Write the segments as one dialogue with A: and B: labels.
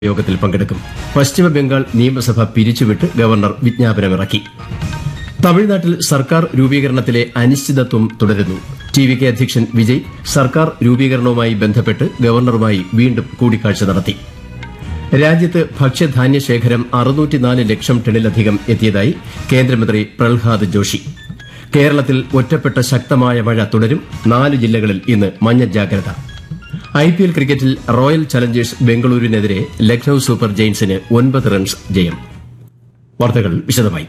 A: യോഗത്തിൽ പങ്കെടുക്കും പശ്ചിമ ബംഗാൾ നിയമസഭ പിരിച്ചുവിട്ട് ഗവർണർ വിജ്ഞാപനമിറക്കി തമിഴ്നാട്ടിൽ സർക്കാർ രൂപീകരണത്തിലെ അനിശ്ചിതത്വം തുടരുന്നു ടി വി കെ അധ്യക്ഷൻ വിജയ് സർക്കാർ രൂപീകരണവുമായി ബന്ധപ്പെട്ട് ഗവർണറുമായി വീണ്ടും കൂടിക്കാഴ്ച നടത്തി രാജ്യത്ത് ഭക്ഷ്യധാന്യ ശേഖരം അറുന്നൂറ്റിനാല് ലക്ഷം ടണിലധികം എത്തിയതായി കേന്ദ്രമന്ത്രി പ്രഹ്ലാദ് ജോഷി കേരളത്തിൽ ഒറ്റപ്പെട്ട ശക്തമായ മഴ തുടരും നാല് ജില്ലകളിൽ ഇന്ന് മഞ്ഞ ജാഗ്രത ഐ പി എൽ ക്രിക്കറ്റിൽ റോയൽ ചലഞ്ചേഴ്സ് ബംഗളൂരുവിനെതിരെ ലക്നൌ സൂപ്പർ ജെയിൻസിന് ഒൻപത് റൺസ് ജയം വാർത്തകൾ വിശദമായി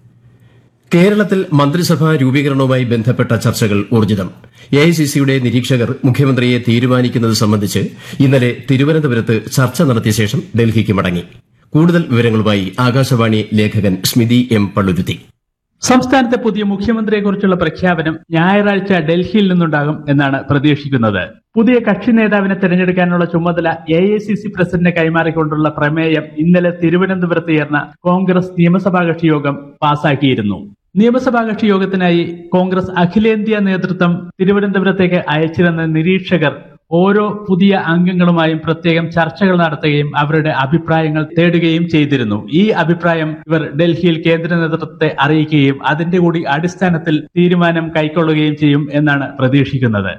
A: കേരളത്തിൽ മന്ത്രിസഭാ രൂപീകരണവുമായി ബന്ധപ്പെട്ട ചർച്ചകൾ ഊർജിതം എഐസിസിയുടെ നിരീക്ഷകർ മുഖ്യമന്ത്രിയെ തീരുമാനിക്കുന്നത് സംബന്ധിച്ച് ഇന്നലെ തിരുവനന്തപുരത്ത് ചർച്ച നടത്തിയ ശേഷം ഡൽഹിക്ക് മടങ്ങി കൂടുതൽ വിവരങ്ങളുമായി ആകാശവാണി ലേഖകൻ സ്മിതി എം പള്ളുരുത്തി
B: സംസ്ഥാനത്തെ പുതിയ മുഖ്യമന്ത്രിയെക്കുറിച്ചുള്ള പ്രഖ്യാപനം ഞായറാഴ്ച ഡൽഹിയിൽ നിന്നുണ്ടാകും എന്നാണ് പ്രതീക്ഷിക്കുന്നത് പുതിയ കക്ഷി നേതാവിനെ തെരഞ്ഞെടുക്കാനുള്ള ചുമതല A I C C president കൈമാറിക്കൊണ്ടുള്ള പ്രമേയം ഇന്നലെ തിരുവനന്തപുരത്ത് ചേർന്ന കോൺഗ്രസ് നിയമസഭാ കക്ഷി യോഗം പാസാക്കിയിരുന്നു നിയമസഭാ കക്ഷി യോഗത്തിനായി കോൺഗ്രസ് അഖിലേന്ത്യാ നേതൃത്വം തിരുവനന്തപുരത്തേക്ക് അയച്ചിരുന്ന നിരീക്ഷകർ ഓരോ പുതിയ അംഗങ്ങളുമായും പ്രത്യേകം ചർച്ചകൾ നടത്തുകയും അവരുടെ അഭിപ്രായങ്ങൾ തേടുകയും ചെയ്തിരുന്നു ഈ അഭിപ്രായം ഇവർ ഡൽഹിയിൽ കേന്ദ്ര നേതൃത്വത്തെ അറിയിക്കുകയും അതിന്റെ കൂടി അടിസ്ഥാനത്തിൽ തീരുമാനം കൈക്കൊള്ളുകയും ചെയ്യും എന്നാണ് പ്രതീക്ഷിക്കുന്നത്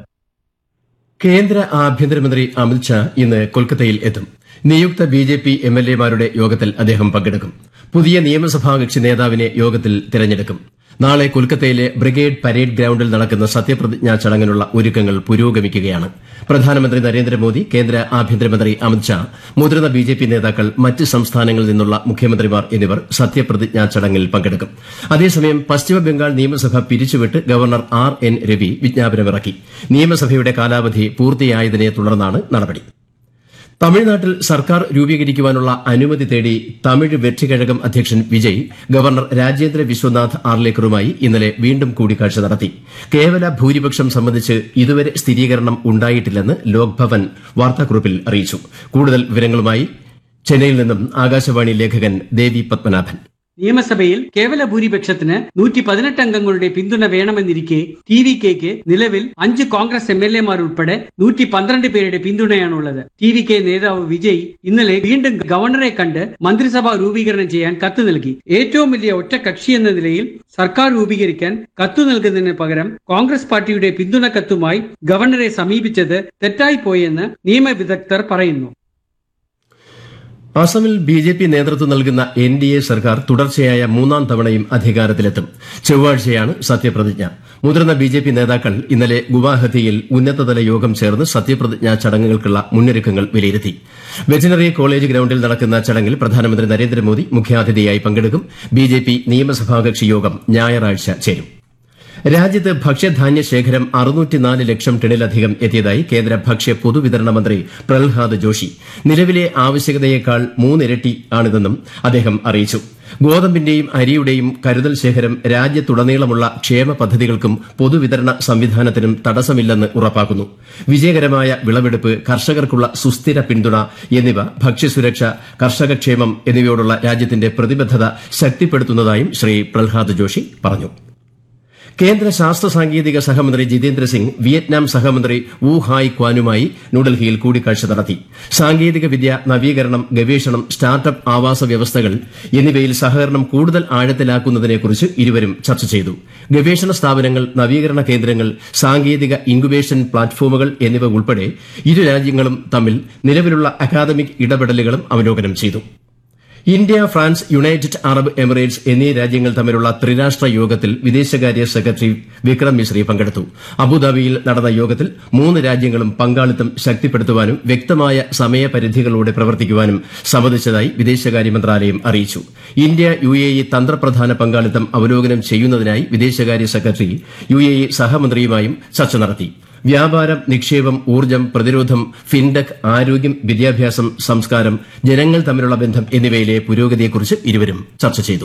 A: കേന്ദ്ര ആഭ്യന്തരമന്ത്രി അമിത്ഷാ ഇന്ന് കൊൽക്കത്തയിൽ എത്തും നിയുക്ത B J P M L എമാരുടെ യോഗത്തിൽ അദ്ദേഹം പങ്കെടുക്കും പുതിയ നിയമസഭാ കക്ഷി നേതാവിനെ യോഗത്തിൽ തിരഞ്ഞെടുക്കും നാളെ കൊൽക്കത്തയിലെ ബ്രിഗേഡ് പരേഡ് ഗ്രൌണ്ടിൽ നടക്കുന്ന സത്യപ്രതിജ്ഞാ ചടങ്ങിനുള്ള ഒരുക്കങ്ങൾ പുരോഗമിക്കുകയാണ് പ്രധാനമന്ത്രി നരേന്ദ്രമോദി കേന്ദ്ര ആഭ്യന്തരമന്ത്രി അമിത്ഷാ മുതിർന്ന ബി ജെ പി നേതാക്കൾ മറ്റ് സംസ്ഥാനങ്ങളിൽ നിന്നുള്ള മുഖ്യമന്ത്രിമാർ എന്നിവർ സത്യപ്രതിജ്ഞാ ചടങ്ങിൽ പങ്കെടുക്കും അതേസമയം പശ്ചിമബംഗാൾ നിയമസഭ പിരിച്ചുവിട്ട് ഗവർണർ ആർ എൻ രവി വിജ്ഞാപനമിറക്കി നിയമസഭയുടെ കാലാവധി പൂർത്തിയായതിനെ തുടർന്നാണ് നടപടി തമിഴ്നാട്ടിൽ സർക്കാർ രൂപീകരിക്കുവാനുള്ള അനുമതി തേടി തമിഴ് വെற்றிക്കഴകം അധ്യക്ഷൻ വിജയ് ഗവർണർ രാജേന്ദ്ര വിശ്വനാഥ് ആർലേക്കറുമായി ഇന്നലെ വീണ്ടും കൂടിക്കാഴ്ച നടത്തി കേവല ഭൂരിപക്ഷം സംബന്ധിച്ച് ഇതുവരെ സ്ഥിരീകരണം ഉണ്ടായിട്ടില്ലെന്ന് ലോക്ഭവൻ വാർത്താക്കുറിപ്പിൽ അറിയിച്ചു കൂടുതൽ വിവരങ്ങളുമായി ചെന്നൈയിൽ നിന്നും ആകാശവാണി ലേഖകൻ ദേവി പത്മനാഭൻ
C: നിയമസഭയിൽ കേവല ഭൂരിപക്ഷത്തിന് നൂറ്റി പതിനെട്ട് അംഗങ്ങളുടെ പിന്തുണ വേണമെന്നിരിക്കെ ടി വി കെക്ക് നിലവിൽ അഞ്ച് കോൺഗ്രസ് എം എൽ എമാർ ഉൾപ്പെടെ നൂറ്റി പന്ത്രണ്ട് പേരുടെ പിന്തുണയാണുള്ളത് ടി വി കെ നേതാവ് വിജയ് ഇന്നലെ വീണ്ടും ഗവർണറെ കണ്ട് മന്ത്രിസഭ രൂപീകരണം ചെയ്യാൻ കത്ത് നൽകി ഏറ്റവും വലിയ ഒറ്റ കക്ഷി എന്ന നിലയിൽ സർക്കാർ രൂപീകരിക്കാൻ കത്തു നൽകുന്നതിന് പകരം കോൺഗ്രസ് പാർട്ടിയുടെ പിന്തുണ കത്തുമായി ഗവർണറെ സമീപിച്ചത് തെറ്റായിപ്പോയെന്ന് നിയമവിദഗ്ധർ പറയുന്നു
A: അസമിൽ ബി ജെ പി നേതൃത്വം നൽകുന്ന എൻ ഡി എ സർക്കാർ തുടർച്ചയായ മൂന്നാം തവണയും അധികാരത്തിലെത്തും ചൊവ്വാഴ്ചയാണ് സത്യപ്രതിജ്ഞ മുതിർന്ന ബി ജെ പി നേതാക്കൾ ഇന്നലെ ഗുവാഹത്തിയിൽ ഉന്നതതല യോഗം ചേർന്ന് സത്യപ്രതിജ്ഞാ ചടങ്ങുകൾക്കുള്ള മുന്നൊരുക്കങ്ങൾ വിലയിരുത്തി വെറ്റിനറി കോളേജ് ഗ്രൌണ്ടിൽ നടക്കുന്ന ചടങ്ങിൽ പ്രധാനമന്ത്രി നരേന്ദ്രമോദി മുഖ്യാതിഥിയായി പങ്കെടുക്കും ബി ജെ പി നിയമസഭാകക്ഷി യോഗം ഞായറാഴ്ച ചേരും രാജ്യത്ത് ഭക്ഷ്യധാന്യ ശേഖരം അറുന്നൂറ്റിനാല് ലക്ഷം ടണിലധികം എത്തിയതായി കേന്ദ്ര ഭക്ഷ്യ പൊതുവിതരണ മന്ത്രി പ്രഹ്ലാദ് ജോഷി നിലവിലെ ആവശ്യകതയേക്കാൾ മൂന്നിരട്ടി ആണിതെന്നും അദ്ദേഹം അറിയിച്ചു ഗോതമ്പിന്റെയും അരിയുടെയും കരുതൽ ശേഖരം രാജ്യത്തുടനീളമുള്ള ക്ഷേമ പദ്ധതികൾക്കും പൊതുവിതരണ സംവിധാനത്തിനും തടസ്സമില്ലെന്ന് ഉറപ്പാക്കുന്നു വിജയകരമായ വിളവെടുപ്പ് കർഷകർക്കുള്ള സുസ്ഥിര പിന്തുണ എന്നിവ ഭക്ഷ്യസുരക്ഷ കർഷകക്ഷേമം എന്നിവയോടുള്ള രാജ്യത്തിന്റെ പ്രതിബദ്ധത ശക്തിപ്പെടുത്തുന്നതായും ശ്രീ പ്രഹ്ലാദ് ജോഷി പറഞ്ഞു കേന്ദ്ര ശാസ്ത്ര സാങ്കേതിക സഹമന്ത്രി ജിതേന്ദ്ര സിംഗ് വിയറ്റ്നാം സഹമന്ത്രി വു ഹായ് ക്വാനുമായി ന്യൂഡൽഹിയിൽ കൂടിക്കാഴ്ച നടത്തി സാങ്കേതിക വിദ്യ നവീകരണം ഗവേഷണം സ്റ്റാർട്ടപ്പ് ആവാസ വ്യവസ്ഥകൾ എന്നിവയിൽ സഹകരണം കൂടുതൽ ആഴത്തിലാക്കുന്നതിനെക്കുറിച്ച് ഇരുവരും ചർച്ച ചെയ്തു ഗവേഷണ സ്ഥാപനങ്ങൾ നവീകരണ കേന്ദ്രങ്ങൾ സാങ്കേതിക ഇൻക്യുബേഷൻ പ്ലാറ്റ്ഫോമുകൾ എന്നിവ ഉൾപ്പെടെ ഇരു രാജ്യങ്ങളും തമ്മിൽ നിലവിലുള്ള അക്കാദമിക് ഇടപെടലുകളും അവലോകനം ചെയ്തു India France United Arab Emirates എന്നീ രാജ്യങ്ങൾ തമ്മിലുള്ള ത്രിരാഷ്ട്ര യോഗത്തിൽ വിദേശകാര്യ സെക്രട്ടറി വിക്രം മിശ്രി പങ്കെടുത്തു അബുദാബിയിൽ നടന്ന യോഗത്തിൽ മൂന്ന് രാജ്യങ്ങളും പങ്കാളിത്തം ശക്തിപ്പെടുത്തുവാനും വ്യക്തമായ സമയപരിധികളോടെ പ്രവർത്തിക്കുവാനും സമ്മതിച്ചതായി വിദേശകാര്യ മന്ത്രാലയം അറിയിച്ചു ഇന്ത്യ യു എ ഇ തന്ത്രപ്രധാന പങ്കാളിത്തം അവലോകനം ചെയ്യുന്നതിനായി വിദേശകാര്യ സെക്രട്ടറി യു എ ഇ സഹമന്ത്രിയുമായും ചർച്ച നടത്തി വ്യാപാരം നിക്ഷേപം ഊർജ്ജം പ്രതിരോധം ഫിൻടെക് ആരോഗ്യം വിദ്യാഭ്യാസം സംസ്കാരം ജനങ്ങൾ തമ്മിലുള്ള ബന്ധം എന്നിവയിലെ പുരോഗതിയെക്കുറിച്ച് ഇരുവരും ചർച്ച ചെയ്തു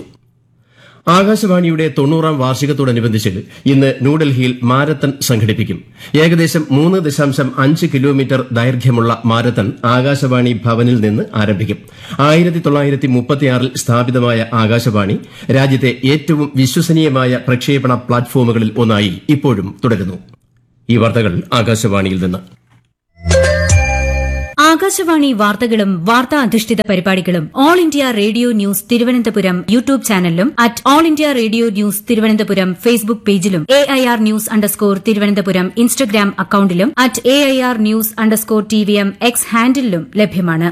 A: ആകാശവാണിയുടെ തൊണ്ണൂറാം വാർഷികത്തോടനുബന്ധിച്ച് ഇന്ന് ന്യൂഡൽഹിയിൽ മാരത്തൺ സംഘടിപ്പിക്കും ഏകദേശം മൂന്ന് ദശാംശം അഞ്ച് കിലോമീറ്റർ ദൈർഘ്യമുള്ള മാരത്തൺ ആകാശവാണി ഭവനിൽ നിന്ന് ആരംഭിക്കും ആയിരത്തി തൊള്ളായിരത്തി മുപ്പത്തിയാറിൽ സ്ഥാപിതമായ ആകാശവാണി രാജ്യത്തെ ഏറ്റവും വിശ്വസനീയമായ പ്രക്ഷേപണ പ്ലാറ്റ്ഫോമുകളിൽ ഒന്നായി ഇപ്പോഴും തുടരുന്നു ഈ വാർത്തകൾ ആകാശവാണിയിൽ നിന്ന്
D: ആകാശവാണി വാർത്തകളും വാർത്താ അധിഷ്ഠിത പരിപാടികളും all India radio news Thiruvananthapuram YouTube ചാനലിലും at all India radio news Thiruvananthapuram Facebook പേജിലും A I R news underscore Thiruvananthapuram Instagram അക്കൌണ്ടിലും at A I R news underscore T V M X ഹാൻഡിലും ലഭ്യമാണ്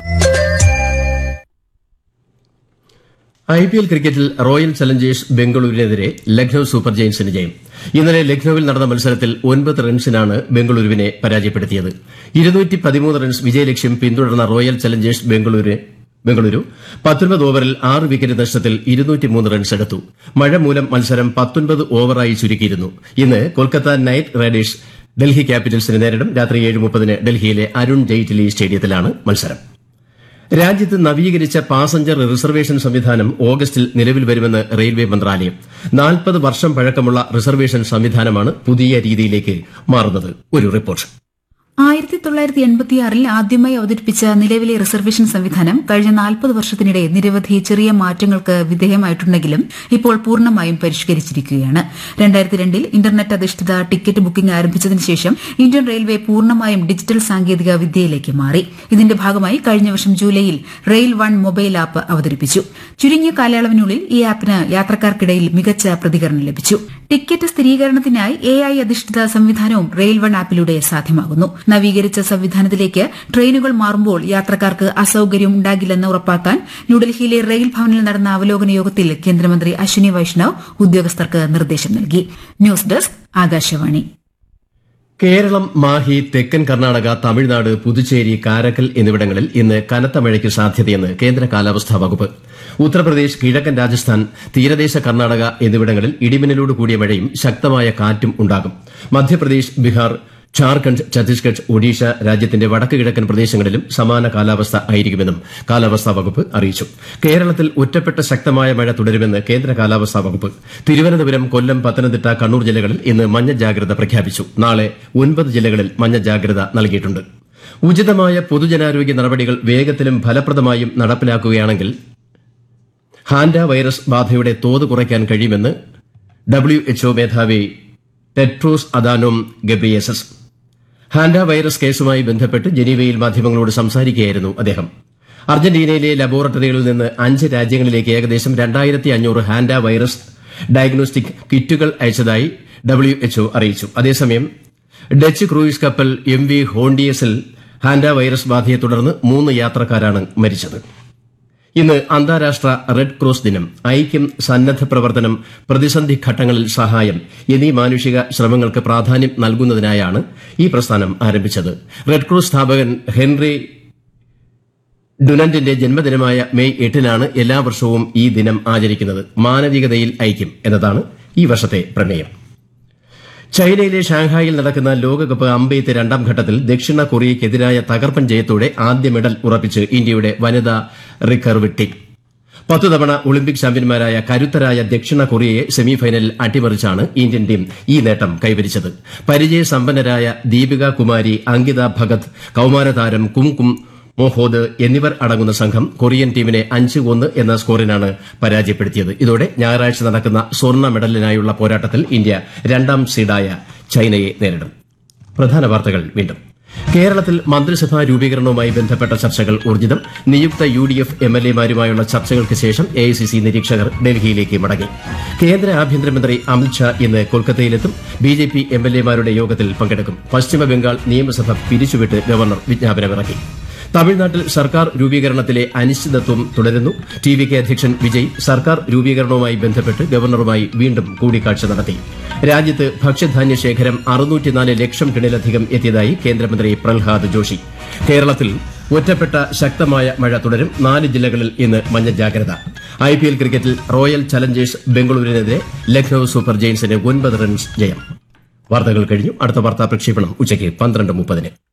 A: ഐ പി എൽ ക്രിക്കറ്റിൽ റോയൽ ചലഞ്ചേഴ്സ് ബംഗളൂരുവിനെതിരെ Lucknow super ജയൻസിന് ജയം ഇന്നലെ ലക്നൌവിൽ നടന്ന മത്സരത്തിൽ ഒൻപത് റൺസിനാണ് ബംഗളൂരുവിനെ പരാജയപ്പെടുത്തിയത് ഇരുന്നൂറ്റി പതിമൂന്ന് റൺസ് വിജയലക്ഷ്യം പിന്തുടർന്ന റോയൽ ചലഞ്ചേഴ്സ് ബംഗളൂരു ബംഗളൂരു പത്തൊൻപത് ഓവറിൽ ആറ് വിക്കറ്റ് നഷ്ടത്തിൽ ഇരുന്നൂറ്റിമൂന്ന് റൺസ് എടുത്തു മഴ മൂലം മത്സരം പത്തൊൻപത് ഓവറായി ചുരുക്കിയിരുന്നു ഇന്ന് കൊൽക്കത്ത നൈറ്റ് റൈഡേഴ്സ് ഡൽഹി ക്യാപിറ്റൽസിനെ നേരിടും രാത്രി ഏഴ് മുപ്പതിന് ഡൽഹിയിലെ അരുൺ ജെയ്റ്റ്ലി സ്റ്റേഡിയത്തിലാണ് മത്സരം രാജ്യത്ത് നവീകരിച്ച പാസഞ്ചർ റിസർവേഷൻ സംവിധാനം ഓഗസ്റ്റിൽ നിലവിൽ വരുമെന്ന് റെയിൽവേ മന്ത്രാലയം നാൽപ്പത് വർഷം പഴക്കമുള്ള റിസർവേഷൻ സംവിധാനമാണ് പുതിയ രീതിയിലേക്ക് മാറുന്നത് ഒരു റിപ്പോർട്ട്
E: ആയിരത്തി തൊള്ളായിരത്തി എൺപത്തിയാറിൽ ആദ്യമായി അവതരിപ്പിച്ച നിലവിലെ റിസർവേഷൻ സംവിധാനം കഴിഞ്ഞ നാൽപ്പത് വർഷത്തിനിടെ നിരവധി ചെറിയ മാറ്റങ്ങൾക്ക് വിധേയമായിട്ടുണ്ടെങ്കിലും ഇപ്പോൾ പൂർണ്ണമായും പരിഷ്കരിച്ചിരിക്കുകയാണ് രണ്ടായിരത്തി രണ്ടിൽ ഇന്റർനെറ്റ് അധിഷ്ഠിത ടിക്കറ്റ് ബുക്കിംഗ് ആരംഭിച്ചതിന് ശേഷം ഇന്ത്യൻ റെയിൽവേ പൂർണ്ണമായും ഡിജിറ്റൽ സാങ്കേതിക വിദ്യയിലേക്ക് മാറി ഇതിന്റെ ഭാഗമായി കഴിഞ്ഞ വർഷം ജൂലൈയിൽ റെയിൽ വൺ മൊബൈൽ ആപ്പ് അവതരിപ്പിച്ചു ചുരുങ്ങിയ കാലയളവിനുള്ളിൽ ഈ ആപ്പിന് യാത്രക്കാർക്കിടയിൽ മികച്ച പ്രതികരണം ലഭിച്ചു ടിക്കറ്റ് സ്ഥിരീകരണത്തിനായി എ ഐ അധിഷ്ഠിത സംവിധാനവും റെയിൽ വൺ ആപ്പിലൂടെ സാധ്യമാകുന്നു നവീകരിച്ച സംവിധാനത്തിലേക്ക് ട്രെയിനുകൾ മാറുമ്പോൾ യാത്രക്കാർക്ക് അസൌകര്യം ഉണ്ടാകില്ലെന്ന് ഉറപ്പാക്കാൻ ന്യൂഡൽഹിയിലെ റെയിൽ ഭവനിൽ നടന്ന അവലോകന യോഗത്തിൽ കേന്ദ്രമന്ത്രി അശ്വിനി വൈഷ്ണവ് ഉദ്യോഗസ്ഥർക്ക് നിർദ്ദേശം നൽകി ന്യൂസ് ഡെസ്ക് ആകാശവാണി
A: കേരളം മാഹി തെക്കൻ കർണാടക തമിഴ്നാട് പുതുച്ചേരി കാരക്കൽ എന്നിവിടങ്ങളിൽ ഇന്ന് കനത്ത മഴയ്ക്ക് സാധ്യതയെന്ന് കേന്ദ്ര കാലാവസ്ഥാ വകുപ്പ് ഉത്തർപ്രദേശ് കിഴക്കൻ രാജസ്ഥാൻ തീരദേശ കർണാടക എന്നിവിടങ്ങളിൽ ഇടിമിന്നലോട് കൂടിയ മഴയും ശക്തമായ കാറ്റും ഉണ്ടാകും മധ്യപ്രദേശ് ബീഹാർ ഝാർഖണ്ഡ് ഛത്തീസ്ഗഡ് ഒഡീഷ രാജ്യത്തിന്റെ വടക്ക് കിഴക്കൻ പ്രദേശങ്ങളിലും സമാന കാലാവസ്ഥ ആയിരിക്കുമെന്നും കാലാവസ്ഥാ വകുപ്പ് അറിയിച്ചു കേരളത്തിൽ ഒറ്റപ്പെട്ട ശക്തമായ മഴ തുടരുമെന്ന് കേന്ദ്ര കാലാവസ്ഥാ വകുപ്പ് തിരുവനന്തപുരം കൊല്ലം പത്തനംതിട്ട കണ്ണൂർ ജില്ലകളിൽ ഇന്ന് മഞ്ഞ ജാഗ്രത പ്രഖ്യാപിച്ചു നാളെ ഒൻപത് ജില്ലകളിൽ മഞ്ഞ ജാഗ്രത നൽകിയിട്ടുണ്ട് ഉചിതമായ പൊതുജനാരോഗ്യ നടപടികൾ വേഗത്തിലും ഫലപ്രദമായും നടപ്പിലാക്കുകയാണെങ്കിൽ ഹാൻഡ വൈറസ് ബാധയുടെ തോത് കുറയ്ക്കാൻ കഴിയുമെന്ന് ഡബ്ല്യു എച്ച്ഒ മേധാവി Tedros Adhanom Ghebreyesus hanta virus കേസുമായി ബന്ധപ്പെട്ട് ജനീവയിൽ മാധ്യമങ്ങളോട് സംസാരിക്കുകയായിരുന്നു അദ്ദേഹം അർജന്റീനയിലെ ലബോറട്ടറികളിൽ നിന്ന് അഞ്ച് രാജ്യങ്ങളിലേക്ക് ഏകദേശം രണ്ടായിരത്തി അഞ്ഞൂറ് ഹാൻഡ വൈറസ് ഡയഗ്നോസ്റ്റിക് കിറ്റുകൾ അയച്ചതായി ഡബ്ല്യു എച്ച്ഒ അറിയിച്ചു അതേസമയം ഡച്ച് ക്രൂയിസ് കപ്പൽ എം വി ഹോണ്ടിയസിൽ ഹാൻഡ വൈറസ് ബാധയെ തുടർന്ന് മൂന്ന് യാത്രക്കാരാണ് മരിച്ചത് ഇന്ന് അന്താരാഷ്ട്ര റെഡ് ക്രോസ് ദിനം ഐക്യം സന്നദ്ധ പ്രവർത്തനം പ്രതിസന്ധി ഘട്ടങ്ങളിൽ സഹായം എന്നീ മാനുഷിക ശ്രമങ്ങൾക്ക് പ്രാധാന്യം നൽകുന്നതിനായാണ് ഈ പ്രസ്ഥാനം ആരംഭിച്ചത് റെഡ് ക്രോസ് സ്ഥാപകൻ ഹെൻറി ഡുനന്റിന്റെ ജന്മദിനമായ മെയ് എട്ടിനാണ് എല്ലാ വർഷവും ഈ ദിനം ആചരിക്കുന്നത് മാനവികതയിൽ ഐക്യം എന്നതാണ് ഈ വർഷത്തെ പ്രമേയം ചൈനയിലെ ഷാങ്ഹായിൽ നടക്കുന്ന ലോകകപ്പ് അമ്പെയ്ത്ത് രണ്ടാം ഘട്ടത്തിൽ ദക്ഷിണ കൊറിയയ്ക്കെതിരായ തകർപ്പൻ ജയത്തോടെ ആദ്യ മെഡൽ ഉറപ്പിച്ച് ഇന്ത്യയുടെ വനിതാ റിക്കർവ് ടീം പത്തു തവണ ഒളിമ്പിക് ചാമ്പ്യന്മാരായ കരുത്തരായ ദക്ഷിണ കൊറിയയെ സെമിഫൈനലിൽ അട്ടിമറിച്ചാണ് ഇന്ത്യൻ ടീം ഈ നേട്ടം കൈവരിച്ചത് പരിചയസമ്പന്നരായ ദീപിക കുമാരി അങ്കിത ഭഗത് കൌമാരതാരം കുംകും മോഹോദ് എന്നിവർ അടങ്ങുന്ന സംഘം കൊറിയൻ ടീമിനെ അഞ്ച് ഒന്ന് എന്ന സ്കോറിനാണ് പരാജയപ്പെടുത്തിയത് ഇതോടെ ഞായറാഴ്ച നടക്കുന്ന സ്വർണ്ണ മെഡലിനായുള്ള പോരാട്ടത്തിൽ ഇന്ത്യ രണ്ടാം സീഡായ ചൈനയെ നേരിടും പ്രധാന വാർത്തകൾ വീണ്ടും കേരളത്തിൽ മന്ത്രിസഭാ രൂപീകരണവുമായി ബന്ധപ്പെട്ട ചർച്ചകൾ ഊർജിതം നിയുക്ത U D F M L എമാരുമായുള്ള ചർച്ചകൾക്ക് ശേഷം എ ഐ സി സി നിരീക്ഷകർ ഡൽഹിയിലേക്ക് മടങ്ങി കേന്ദ്ര ആഭ്യന്തരമന്ത്രി അമിത്ഷാ ഇന്ന് കൊൽക്കത്തയിലെത്തും B J P M L എമാരുടെ യോഗത്തിൽ പങ്കെടുക്കും പശ്ചിമബംഗാൾ നിയമസഭ പിരിച്ചുവിട്ട് ഗവർണർ വിജ്ഞാപനമിറക്കി തമിഴ്നാട്ടിൽ സർക്കാർ രൂപീകരണത്തിലെ അനിശ്ചിതത്വം തുടരുന്നു ടി വി കെ അധ്യക്ഷൻ വിജയ് സർക്കാർ രൂപീകരണവുമായി ബന്ധപ്പെട്ട് ഗവർണറുമായി വീണ്ടും കൂടിക്കാഴ്ച നടത്തി രാജ്യത്ത് ഭക്ഷ്യധാന്യ ശേഖരം അറുന്നൂറ്റിനാല് ലക്ഷം ടണിലധികം എത്തിയതായി കേന്ദ്രമന്ത്രി പ്രഹ്ലാദ് ജോഷി കേരളത്തിൽ ഒറ്റപ്പെട്ട ശക്തമായ മഴ തുടരും നാല് ജില്ലകളിൽ ഇന്ന് മഞ്ഞ ജാഗ്രത ഐ പി എൽ ക്രിക്കറ്റിൽ റോയൽ ചലഞ്ചേഴ്സ് ബംഗളൂരുവിനെതിരെ ലക്നൌ സൂപ്പർ ജയൻസിന് ഒൻപത് റൺസ് ജയം വാർത്തകൾ കഴിഞ്ഞു അടുത്ത വാർത്താ പ്രക്ഷേപണം ഉച്ചയ്ക്ക് പന്ത്രണ്ട് മുപ്പതിന്